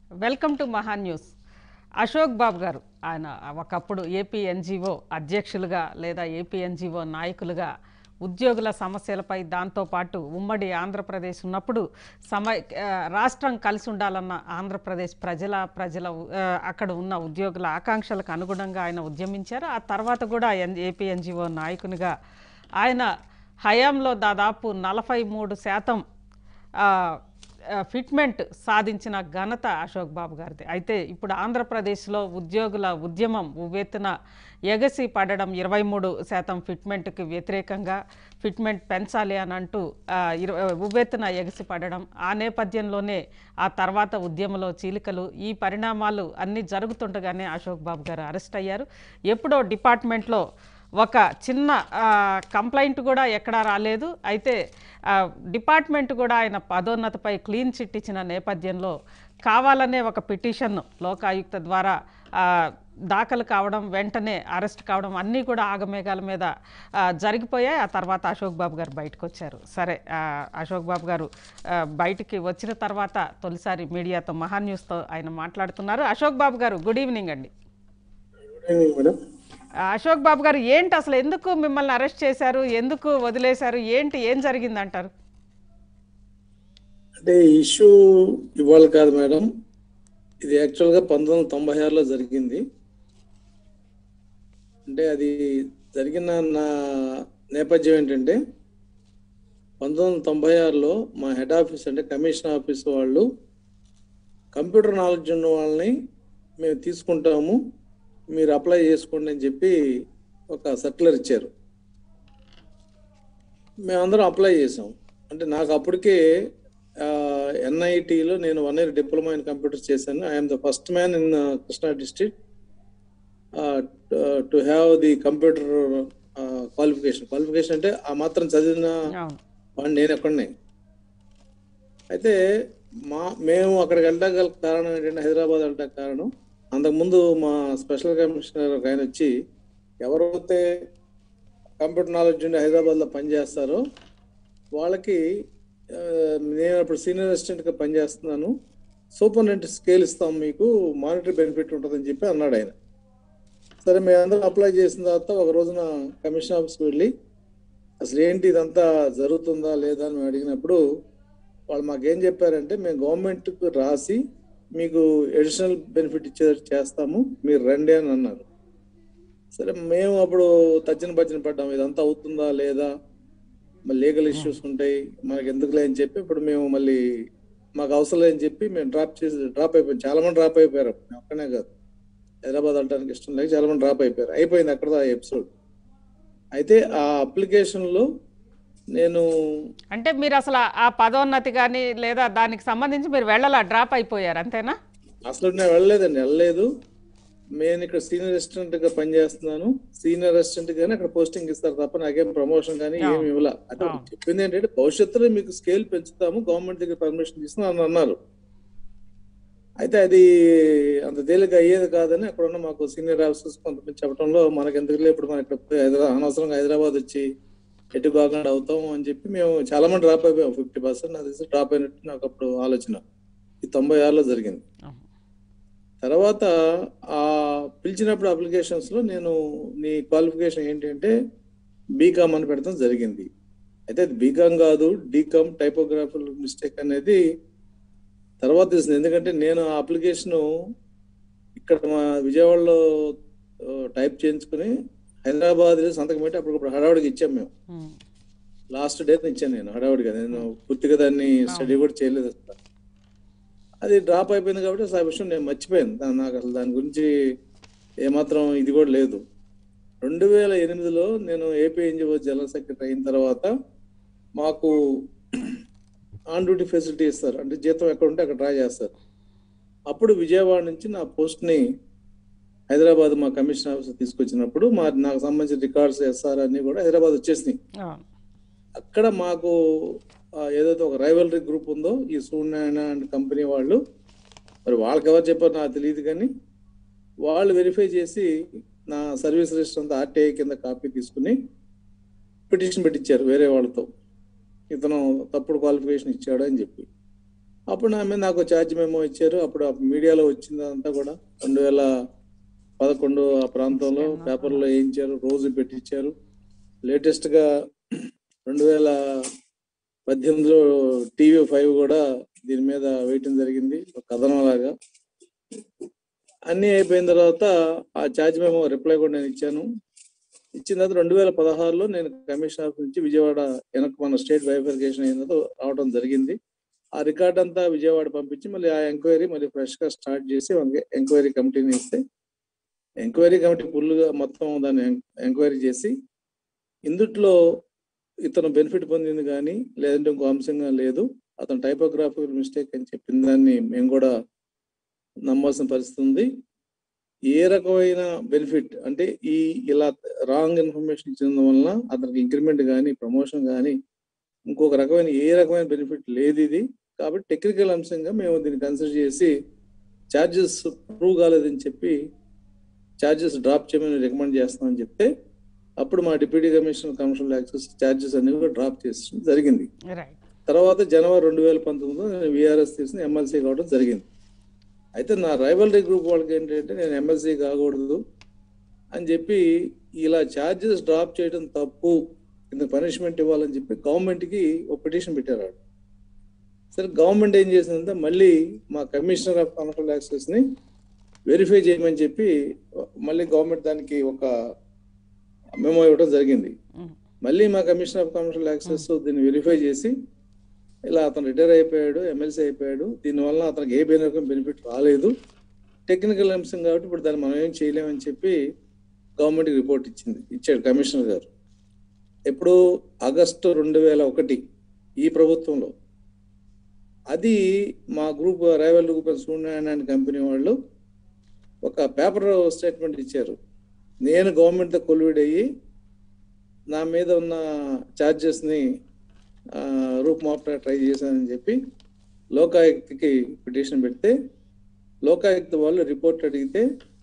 Welcome to Maha news Ashok Babu garu ఆయన ఒకప్పుడు AP NGO అధ్యక్షులుగా లేదా ఏపీ ఎన్జిఓ నాయకులుగా ఉద్యోగుల సమస్యలపై దాంతోపాటు ఉమ్మడి ఆంధ్రప్రదేశ్ ఉన్నప్పుడు సమ ఆ, రాష్ట్రం కలిసి ఉండాలన్న ఆంధ్రప్రదేశ్ ప్రజల ప్రజల ఆ, అక్కడ ఉన్న ఉద్యోగుల ఆకాంక్షలకు అనుగుణంగా ఆయన ఉద్యమించారు ఆ తర్వాత కూడా ఎన్ ఏపీ ఎన్జిఓ నాయకునిగా ఆయన హయాంలో దాదాపు నలభై మూడు శాతం ఆ, ఆ, ఫిట్మెంట్ సాధించిన ఘనత అశోక్ బాబు గారిది అయితే ఇప్పుడు ఆంధ్రప్రదేశ్లో ఉద్యోగుల ఉద్యమం ఉవ్వెత్తున ఎగసి పడడం ఇరవై మూడు శాతం ఫిట్మెంట్కి వ్యతిరేకంగా ఫిట్మెంట్ పెంచాలి అని అంటూ ఆ, ఇరవై ఉవ్వెత్తున ఎగసి పడడం ఆ నేపథ్యంలోనే ఆ తర్వాత ఉద్యమంలో చీలికలు ఈ పరిణామాలు అన్నీ జరుగుతుండగానే అశోక్ బాబు గారు అరెస్ట్ అయ్యారు ఎప్పుడో డిపార్ట్మెంట్లో ఒక చిన్న ఆ, కంప్లైంట్ కూడా ఎక్కడా రాలేదు అయితే ఆ, డిపార్ట్మెంట్ కూడా ఆయన పదోన్నతిపై క్లీన్ చిట్ ఇచ్చిన నేపథ్యంలో కావాలనే ఒక పిటిషన్ లోకాయుక్త ద్వారా ఆ, దాఖలు కావడం వెంటనే అరెస్ట్ కావడం అన్నీ కూడా ఆగమేఘాల మీద ఆ, జరిగిపోయాయి ఆ తర్వాత అశోక్ బాబు గారు బయటకు వచ్చారు సరే ఆ, అశోక్ బాబు గారు ఆ, బయటికి వచ్చిన తర్వాత తొలిసారి మీడియాతో మహా న్యూస్తో ఆయన మాట్లాడుతున్నారు అశోక్ బాబు గారు గుడ్ ఈవినింగ్ అండి గుడ్ ఈవినింగ్ మేడం ఆ, అశోక్ బాబు గారు ఏంటి అసలు ఎందుకు మిమ్మల్ని అరెస్ట్ చేశారు ఎందుకు వదిలేశారు ఏంటి ఏం జరిగింది అంటారు అంటే ఈ ఇష్యూ ఇవాళ కాదు మేడం ఇది యాక్చువల్గా పంతొమ్మిది వందల తొంభై ఆరులో జరిగింది అంటే అది జరిగిన నా నేపథ్యం ఏంటంటే పంతొమ్మిది వందల తొంభై ఆరులో మా హెడ్ ఆఫీస్ అంటే కమిషన్ ఆఫీస్ వాళ్ళు కంప్యూటర్ నాలెడ్జ్ ఉన్న వాళ్ళని మేము తీసుకుంటాము మీరు అప్లై చేసుకోండి అని చెప్పి ఒక సర్క్యులర్ ఇచ్చారు మేమందరం అప్లై చేసాం అంటే నాకు అప్పటికే ఎన్ఐటిలో నేను one year diploma in computers చేశాను I'm the first man in Krishna district to have the computer qualification qualification అంటే ఆ మాత్రం చదివిన అవును వాడిని నేను ఎక్కడనే అయితే మా మేము అక్కడికి వెళ్ళడానికి గల కారణం ఏంటంటే హైదరాబాద్ వెళ్ళడానికి కారణం అంతకుముందు మా స్పెషల్ కమిషనర్ ఒక ఆయన వచ్చి ఎవరైతే కంప్యూటర్ నాలెడ్జ్ ఉండి హైదరాబాద్లో పనిచేస్తారో వాళ్ళకి ఆ, నేను అప్పుడు సీనియర్ అసిస్టెంట్గా పనిచేస్తున్నాను సూపరింటెండెంట్ స్కేల్ ఇస్తాం మీకు మానిటరీ బెనిఫిట్ ఉంటుందని చెప్పి అన్నాడు ఆయన సరే మేమందరం అప్లై చేసిన తర్వాత ఒక రోజున కమిషన్ ఆఫీస్కి వెళ్ళి అసలు ఏంటి ఇదంతా జరుగుతుందా లేదా అని మేము అడిగినప్పుడు వాళ్ళు మాకేం చెప్పారంటే మేము గవర్నమెంట్కి రాసి మీకు ఎడిషనల్ బెనిఫిట్ ఇచ్చేటట్టు చేస్తాము మీరు రండి అని అన్నారు సరే మేము అప్పుడు తజ్జన భజ్జన పడ్డాము ఇదంతా అవుతుందా లేదా మళ్ళీ లీగల్ ఇష్యూస్ ఉంటాయి మనకి ఎందుకులే అని చెప్పి ఇప్పుడు మేము మళ్ళీ మాకు అవసరం లేదని చెప్పి మేము డ్రాప్ చేసి డ్రాప్ అయిపోయాం చాలా మంది డ్రాప్ అయిపోయారు అప్పుడు. నేను ఒక్కనే కాదు హైదరాబాద్ వెళ్ళడానికి ఇష్టం లేక చాలా మంది డ్రాప్ అయిపోయారు అయిపోయింది అక్కడ ఆ ఎపిసోడ్ అయితే ఆ అప్లికేషన్ లో నేను అంటే మీరు అసలు ఆ పదోన్నతి కానీ లేదా దానికి సంబంధించి మీరు వెళ్ళాలా డ్రాప్ అయిపోయారు అంతేనా అసలు నేను వెళ్ళలేదండి వెళ్ళలేదు నేను ఇక్కడ సీనియర్ అసిస్టెంట్ గా పనిచేస్తున్నాను సీనియర్ అసిస్టెంట్ గానీ అక్కడ పోస్టింగ్ ఇస్తారు తప్ప నాకేం ప్రమోషన్ కానీ ఏమి ఇవ్వాల అంటే అవును. చెప్పింది ఏంటంటే భవిష్యత్తులో మీకు స్కేల్ పెంచుతాము గవర్నమెంట్ దగ్గర పర్మిషన్ తీసుకుని అని అన్నారు అయితే అది అంత తేలిక అయ్యేది కాదని అక్కడ ఉన్న మాకు సీనియర్ ఆఫీసర్స్ కొంతమంది చెప్పడంలో మనకి ఎందుకు ఇప్పుడు మనం ఇక్కడ పోయి హైదరాబాద్ అనవసరంగా హైదరాబాద్ వచ్చి ఎటు కాకుండా అవుతాం అని చెప్పి మేము చాలా మంది డ్రాప్ అయిపోయాం ఫిఫ్టీ పర్సెంట్ నాకు తెలిసి డ్రాప్ అయినట్టు నాకు అప్పుడు ఆలోచన ఈ తొంభై ఆరులో జరిగింది తర్వాత ఆ పిలిచినప్పుడు అప్లికేషన్స్ లో నేను నీ క్వాలిఫికేషన్ ఏంటి అంటే బీకామ్ అని పెడతాం జరిగింది అయితే అది బీకామ్ కాదు డీకామ్ టైపోగ్రాఫికల్ మిస్టేక్ అనేది తర్వాత తెలిసింది ఎందుకంటే నేను ఆ అప్లికేషన్ ఇక్కడ మా విజయవాడలో టైప్ చేయించుకుని హైదరాబాద్ సంతకం పెట్టి అప్పటికప్పుడు హడావుడికి ఇచ్చాం మేము ఉమ్. లాస్ట్ డే ఇచ్చాను నేను హడావుడిగా నేను పూర్తిగా దాన్ని స్టడీ కూడా చేయలేదు అసలు అది డ్రాప్ అయిపోయింది కాబట్టి అసలు ఆ విషయం నేను మర్చిపోయాను దా- నాకు అసలు దాని గురించి ఏమాత్రం ఇది కూడా లేదు రెండు వేల ఎనిమిదిలో నేను ఏపీ ఎన్జిఓ జనరల్ సెక్రటరీ అయిన తర్వాత మాకు ఆన్ డ్యూటీ ఫెసిలిటీ ఇస్తారు అంటే జీతం ఎక్కడ ఉంటే అక్కడ డ్రా చేస్తారు అప్పుడు విజయవాడ నుంచి నా పోస్ట్ ని హైదరాబాద్ మా కమిషన్ ఆఫీస్ తీసుకొచ్చినప్పుడు మా నాకు సంబంధించిన రికార్డ్స్ ఎస్ఆర్ అన్ని కూడా హైదరాబాద్ వచ్చేసినాయి అవును అక్కడ మాకు ఆ, ఏదైతే ఒక రైవలరీ గ్రూప్ ఉందో ఈ సూర్యనారాయణ అండ్ కంపెనీ వాళ్ళు మరి వాళ్ళకి ఎవరు చెప్పారు నాకు తెలియదు కానీ వాళ్ళు వెరిఫై చేసి నా సర్వీస్ రిజిస్టర్ అంతా ఆర్టీఐ కింద కాపీ తీసుకుని పిటిషన్ పెట్టించారు వేరే వాళ్ళతో ఇతను తప్పుడు క్వాలిఫికేషన్ ఇచ్చాడు అని చెప్పి అప్పుడు నా మీద నాకు ఛార్జ్ మెమో ఇచ్చారు అప్పుడు ఆ మీడియాలో వచ్చిందంతా కూడా రెండు వేల పదకొండు ఆ ప్రాంతంలో పేపర్లో వేయించారు రోజు పెట్టించారు లేటెస్ట్ గా రెండు వేల పద్దెనిమిదిలో టీవీ ఫైవ్ కూడా దీని మీద వేయటం జరిగింది ఒక కథనం లాగా అన్ని అయిపోయిన తర్వాత ఆ ఛార్జ్ మేము రిప్లై కూడా నేను ఇచ్చాను ఇచ్చిన తర్వాత రెండు వేల పదహారులో నేను కమిషన్ ఆఫీస్ నుంచి విజయవాడ వెనక్కి మన స్టేట్ బైఫర్కేషన్ అయిన తర్వాత రావడం జరిగింది ఆ రికార్డ్ అంతా విజయవాడ పంపించి మళ్ళీ ఆ ఎంక్వైరీ మళ్ళీ ఫ్రెష్ గా స్టార్ట్ చేసి ఎంక్వైరీ కమిటీని ఇస్తే ఎంక్వైరీ కమిటీ ఫుల్ గా మొత్తం దాన్ని ఎంక్వైరీ చేసి ఇందుట్లో ఇతను బెనిఫిట్ పొందింది కానీ లేదంటే ఇంకో అంశంగా లేదు అతను టైపోగ్రాఫికల్ మిస్టేక్ అని చెప్పిన దాన్ని మేము కూడా నమ్మాల్సిన పరిస్థితి ఉంది ఏ రకమైన బెనిఫిట్ అంటే ఈ ఇలా రాంగ్ ఇన్ఫర్మేషన్ ఇచ్చిన వలన అతనికి ఇంక్రిమెంట్ కానీ ప్రమోషన్ కానీ ఇంకొక రకమైన ఏ రకమైన బెనిఫిట్ లేదు ఇది కాబట్టి టెక్నికల్ అంశంగా మేము దీన్ని కన్సిడర్ చేసి ఛార్జెస్ ప్రూవ్ కాలేదని చెప్పి ఛార్జెస్ డ్రాప్ చేయమని రికమెండ్ చేస్తామని చెప్తే అప్పుడు మా deputy commissioner commissioner taxes charges అన్ని కూడా డ్రాప్ చేసడం జరిగింది రైట్ తర్వాత జనవరి రెండు వేల పంతొమ్మిదిలో నేను విఆర్ఎస్ తీసిన ఎమ్మెల్సీ కావడం జరిగింది అయితే నా రైవల్రీ గ్రూప్ వాళ్ళకి ఏంటంటే నేను ఎమ్మెల్సీ కాకూడదు అని చెప్పి ఇలా ఛార్జెస్ డ్రాప్ చేయడం తప్పు ఇంత పనిష్మెంట్ ఇవ్వాలని చెప్పి గవర్నమెంట్కి ఒక పిటిషన్ పెట్టారు వాళ్ళు. సరే గవర్నమెంట్ ఏం చేసిందంటే మళ్ళీ మా కమిషనర్ ఆఫ్ కమర్షియల్ యాక్సెస్ ని వెరిఫై చేయమని చెప్పి మళ్ళీ గవర్నమెంట్ దానికి ఒక మెమో ఇవ్వడం జరిగింది ఉమ్. మళ్ళీ మా కమిషనర్ ఆఫ్ కమర్షియల్ యాక్సెస్ దీన్ని వెరిఫై చేసి ఇలా అతను రిటైర్ అయిపోయాడు ఎమ్మెల్సీ అయిపోయాడు దీనివల్ల అతనికి ఏ బెనిఫిట్ బెనిఫిట్ రాలేదు టెక్నికల్ అంశం కాబట్టి ఇప్పుడు దాన్ని మనం ఏం చేయలేమని చెప్పి గవర్నమెంట్కి రిపోర్ట్ ఇచ్చింది ఇచ్చాడు కమిషనర్ గారు ఎప్పుడు ఆగస్టు రెండు వేల ఒకటి ఈ ప్రభుత్వంలో అది మా group rival group Suryanarayana and company వాళ్ళు ఒక పేపర్ స్టేట్మెంట్ ఇచ్చారు నేను గవర్నమెంట్తో కొలివిడ్ అయ్యి నా మీద ఉన్న ఛార్జెస్ని రూపుమాపడానికి ట్రై చేశానని చెప్పి లోకాయుక్తకి పిటిషన్ పెడితే లోకాయుక్త వాళ్ళు రిపోర్ట్ అడిగితే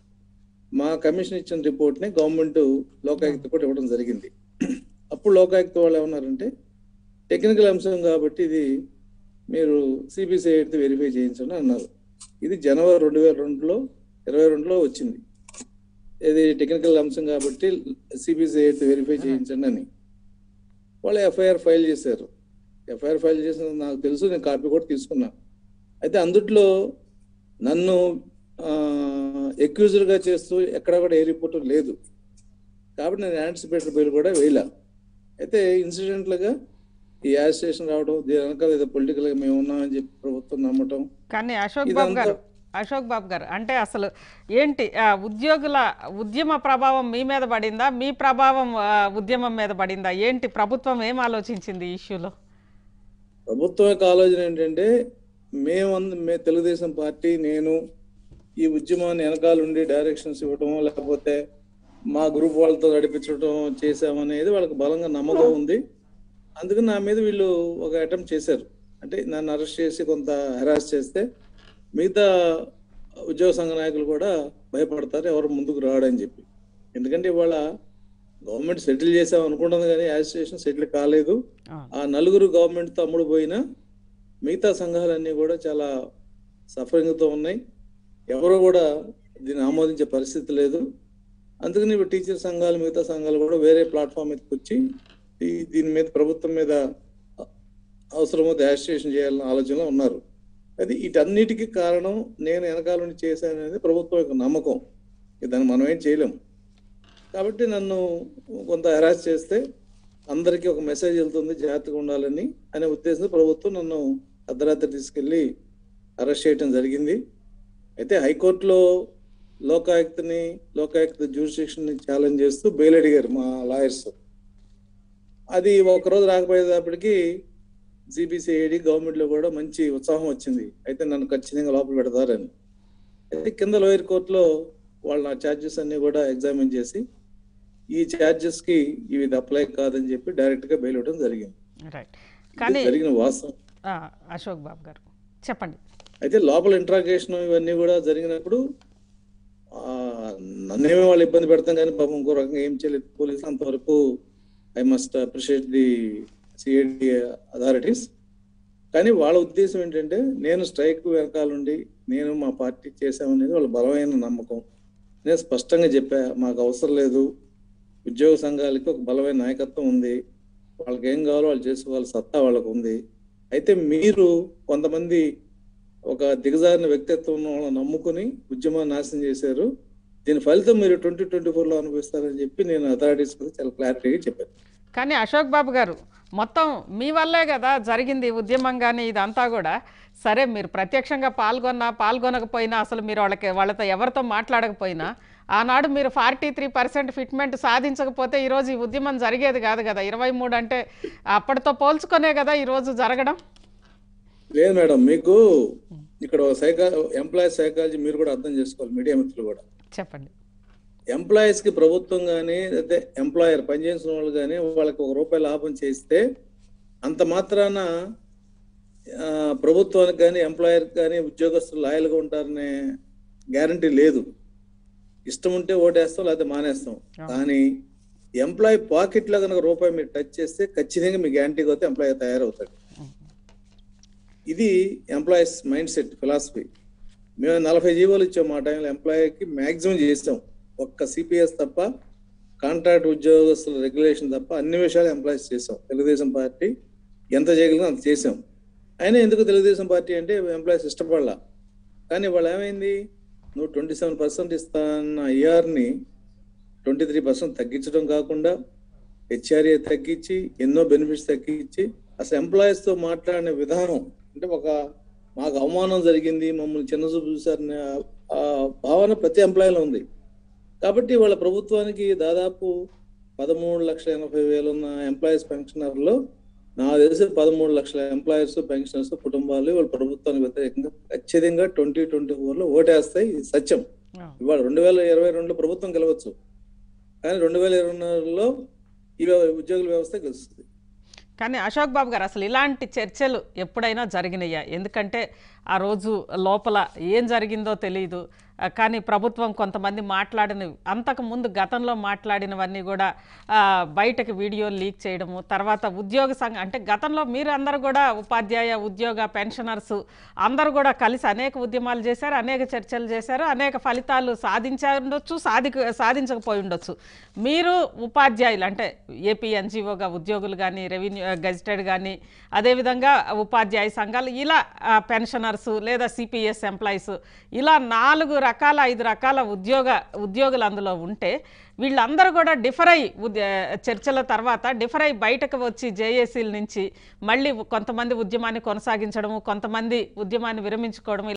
మా కమిషన్ ఇచ్చిన రిపోర్ట్ని గవర్నమెంట్ లోకాయుక్త కూడా ఇవ్వడం జరిగింది అప్పుడు లోకాయుక్త వాళ్ళు ఏమన్నారంటే టెక్నికల్ అంశం కాబట్టి ఇది మీరు సిబిసిఐ వెరిఫై చేయించండి అన్నారు ఇది జనవరి రెండు వేల రెండులో ఇరవై రెండులో వచ్చింది ఇది టెక్నికల్ అంశం కాబట్టి సిబిసిఐ వెరిఫై చేయించండి అని వాళ్ళు ఎఫ్ఐఆర్ ఫైల్ చేశారు ఎఫ్ఐఆర్ ఫైల్ చేసిన నాకు తెలుసు నేను కాపీ కూడా తీసుకున్నా అయితే అందుట్లో నన్ను ఎక్యూజ్డ్ గా చేస్తూ ఎక్కడ కూడా ఏ రిపోర్ట్ లేదు కాబట్టి నేను యాంటిసిపేటరీ బిల్ కూడా వేయలే అయితే ఇన్సిడెంట్ గా ఈ యాజిస్ట్రేషన్ రావడం దీని వెనకాల ఏదో పొలిటికల్ గా మేము ఉన్నామని చెప్పి ప్రభుత్వం నమ్మటం కానీ అశోక్ బాబు ఇదంతా- గారు అశోక్ బాబు గారు అంటే అసలు ఏంటి ఆ, ఉద్యోగుల ఉద్యమ ప్రభావం మీ మీద పడిందా మీ ప్రభావం ఆ, ఉద్యమం మీద పడిందా ఏంటి ప్రభుత్వం ఏం ఆలోచించింది ఈ ఇష్యూలో ప్రభుత్వం యొక్క ఆలోచన ఏంటంటే మేమంద మే తెలుగుదేశం పార్టీ నేను ఈ ఉద్యమాన్ని వెనకాల ఉండి డైరెక్షన్స్ ఇవ్వటం లేకపోతే మా గ్రూప్ వాళ్ళతో నడిపించడం చేసామనేది వాళ్ళకి బలంగా నమ్మకం ఉంది అందుకని నా మీద వీళ్ళు ఒక అటెంప్ట్ చేశారు అంటే నన్ను అరెస్ట్ చేసి కొంత హెరాస్ చేస్తే మిగతా ఉద్యోగ సంఘ నాయకులు కూడా భయపడతారు ఎవరు ముందుకు రావడని చెప్పి ఎందుకంటే ఇవాళ గవర్నమెంట్ సెటిల్ చేసాం అనుకుంటుంది కానీ యాజిస్ట్రేషన్ సెటిల్ కాలేదు ఆ, ఆ నలుగురు గవర్నమెంట్ తో అమ్ముడు పోయినా మిగతా సంఘాలన్నీ కూడా చాలా సఫరింగ్ తో ఉన్నాయి ఎవరు కూడా దీన్ని ఆమోదించే పరిస్థితి లేదు అందుకని ఇప్పుడు టీచర్ సంఘాలు మిగతా సంఘాలు కూడా వేరే ప్లాట్ఫామ్ మీదకి వచ్చి ఈ దీని మీద ప్రభుత్వం మీద అవసరమైతే యాజిస్ట్రేషన్ చేయాలన్న ఆలోచనలో ఉన్నారు అది వీటన్నిటికీ కారణం నేను వెనకాల నుండి చేశాను అనేది ప్రభుత్వం యొక్క నమ్మకం ఇక దాన్ని మనం ఏం చేయలేం కాబట్టి నన్ను కొంత హెరాస్ చేస్తే అందరికీ ఒక మెసేజ్ వెళ్తుంది జాగ్రత్తగా ఉండాలని అనే ఉద్దేశంతో ప్రభుత్వం నన్ను అర్ధరాత్రి తీసుకెళ్లి అరెస్ట్ చేయడం జరిగింది అయితే హైకోర్టులో లోకాయుక్తని లోకాయుక్త జ్యూరిస్డిక్షన్ ని ఛాలెంజ్ చేస్తూ బెయిల్ అడిగారు మా లాయర్స్ అది ఒక రోజు రాకపోయేటప్పటికి సిబిసిఐడి గవర్నమెంట్ లో కూడా మంచి ఉత్సాహం వచ్చింది అయితే నన్ను ఖచ్చితంగా లోపల పెడతారని అయితే కింద లోయర్ కోర్టులో వాళ్ళ నా ఛార్జెస్ అన్ని కూడా ఎగ్జామిన్ చేసి ఈ ఛార్జెస్ కి ఇవి అప్లై కాదని చెప్పి డైరెక్ట్ గా బెయిల్ ఇవ్వడం జరిగింది రైట్ ఇది కానీ జరిగిన వాస్తవం ఆ, అశోక్ బాబు గారు చెప్పండి అయితే లోపల ఇంట్రాగేషన్ ఇవన్నీ కూడా జరిగినప్పుడు ఆ, నన్నేమో వాళ్ళు ఇబ్బంది పెడతాం కానీ పాపం ఇంకో రకంగా ఏం చేయలేదు పోలీసులు అంతవరకు I must appreciate the CID authorities కానీ వాళ్ళ ఉద్దేశం ఏంటంటే నేను స్ట్రైక్ వెనకాలండి నేను మా పార్టీ చేశామనేది వాళ్ళ బలమైన నమ్మకం నేను స్పష్టంగా చెప్పా మాకు అవసరం లేదు ఉద్యోగ సంఘాలకి ఒక బలమైన నాయకత్వం ఉంది వాళ్ళకి ఏం కావాలో వాళ్ళు చేసుకోవాలి సత్తా వాళ్ళకు ఉంది అయితే మీరు కొంతమంది ఒక దిగజారిన వ్యక్తిత్వం ఉన్న వాళ్ళని నమ్ముకుని ఉద్యమాన్ని నాశనం చేశారు దీని ఫలితం మీరు ట్వంటీ ట్వంటీ ఫోర్ లో అనుభవిస్తారని చెప్పి నేను అథారిటీస్ మీద చాలా క్లారిటీగా చెప్పాను కానీ అశోక్ బాబు గారు మొత్తం మీ వల్లే కదా జరిగింది ఈ ఉద్యమం కానీ ఇదంతా కూడా సరే మీరు ప్రత్యక్షంగా పాల్గొన్నా పాల్గొనకపోయినా అసలు మీరు వాళ్ళకి వాళ్ళతో ఎవరితో మాట్లాడకపోయినా ఆనాడు మీరు ఫార్టీ త్రీ పర్సెంట్ ఫిట్మెంట్ సాధించకపోతే ఈరోజు ఈ ఉద్యమం జరిగేది కాదు కదా ఇరవై మూడు అంటే అప్పటితో పోల్చుకునే కదా ఈరోజు జరగడం లేదు మేడం మీకు ఇక్కడ సైకా ఎంప్లాయీ సైకాలజీ మీరు కూడా అర్థం చేసుకోవాలి మీడియా మిత్రులు కూడా చెప్పండి ఎంప్లాయీస్ కి ప్రభుత్వం కానీ అయితే ఎంప్లాయర్ పనిచేసిన వాళ్ళు కానీ వాళ్ళకి ఒక రూపాయి లాభం చేస్తే అంత మాత్రాన ఆ, ప్రభుత్వానికి కానీ ఎంప్లాయర్ కానీ ఉద్యోగస్తులు లాయల్గా ఉంటారనే గ్యారంటీ లేదు ఇష్టం ఉంటే ఓటేస్తాం లేకపోతే మానేస్తాం కానీ ఎంప్లాయీ పాకెట్ లో కనుక రూపాయి మీరు టచ్ చేస్తే ఖచ్చితంగా మీ గ్యారంటీకి వస్తే ఎంప్లాయీ తయారవుతాడు ఇది ఎంప్లాయీస్ మైండ్ సెట్ ఫిలాసఫీ మేము నలభై జీవోలు ఇచ్చాం మా టైంలో ఎంప్లాయీకి మాక్సిమం చేసాం ఒక్క సిపిఎస్ తప్ప కాంట్రాక్ట్ ఉద్యోగస్తుల రెగ్యులేషన్ తప్ప అన్ని విషయాలు ఎంప్లాయీస్ చేసాం తెలుగుదేశం పార్టీ ఎంత చేయగలిగినా అంత చేసాం అయినా ఎందుకు తెలుగుదేశం పార్టీ అంటే ఎంప్లాయీస్ ఇష్టపడలా కానీ వాళ్ళు ఏమైంది నువ్వు ట్వంటీ సెవెన్ పర్సెంట్ ఇస్తాన్న ఐఆర్ని ట్వంటీ త్రీ పర్సెంట్ తగ్గించడం కాకుండా హెచ్ఆర్ఏ తగ్గించి ఎన్నో బెనిఫిట్స్ తగ్గించి అసలు ఎంప్లాయీస్ తో మాట్లాడిన విధానం అంటే ఒక మాకు అవమానం జరిగింది మమ్మల్ని చిన్న చూపు చూసారనే ఆ- ఆ భావన ప్రతి ఎంప్లాయీలో ఉంది కాబట్టి వాళ్ళ ప్రభుత్వానికి దాదాపు పదమూడు లక్షల ఎనభై వేలు ఉన్న ఎంప్లాయీస్ పెన్షనర్లో నాకు తెలిసి పదమూడు లక్షల ఎంప్లాయీస్ పెన్షనర్స్ కుటుంబాలు వాళ్ళ ప్రభుత్వానికి వ్యతిరేకంగా ఖచ్చితంగా ట్వంటీ ట్వంటీ ఫోర్ లో ఓటేస్తాయి ఇది సత్యం ఇవాళ రెండు వేల ఇరవై రెండులో ప్రభుత్వం గెలవచ్చు కానీ రెండు వేల ఇరవై నాలుగులో ఈ వ్య- ఉద్యోగుల వ్యవస్థ గెలుస్తుంది కానీ అశోక్ బాబు గారు అసలు ఇలాంటి చర్చలు ఎప్పుడైనా జరిగినాయా ఎందుకంటే ఆ రోజు లోపల ఏం జరిగిందో తెలియదు ఆ, కానీ ప్రభుత్వం కొంతమంది మాట్లాడినవి అంతకు ముందు గతంలో మాట్లాడినవన్నీ కూడా ఆ, బయటకు వీడియోలు లీక్ చేయడము తర్వాత ఉద్యోగ సంఘం అంటే గతంలో మీరు అందరూ కూడా ఉపాధ్యాయ ఉద్యోగ పెన్షనర్స్ అందరూ కూడా కలిసి అనేక ఉద్యమాలు చేశారు అనేక చర్చలు చేశారు అనేక ఫలితాలు సాధించారు ఉండొచ్చు సాధి సాధించకపోయి ఉండొచ్చు మీరు ఉపాధ్యాయులు అంటే ఏపీ ఎన్జిఓగా ఉద్యోగులు కానీ రెవెన్యూ గజిటెడ్ కానీ అదేవిధంగా ఉపాధ్యాయ సంఘాలు ఇలా ఆ, పెన్షనర్స్ లేదా సిపిఎస్ ఎంప్లాయీస్ ఇలా నాలుగు రకాల ఐదు రకాల ఉద్యోగ ఉద్యోగులు అందులో ఉంటే వీళ్ళందరూ కూడా డిఫర్ అయ్యి ఉద్య- చర్చల తర్వాత డిఫర్ అయ్యి బయటకు వచ్చి జేఏసీల నుంచి మళ్ళీ కొంతమంది ఉద్యమాన్ని కొనసాగించడము కొంతమంది ఉద్యమాన్ని విరమించుకోవడం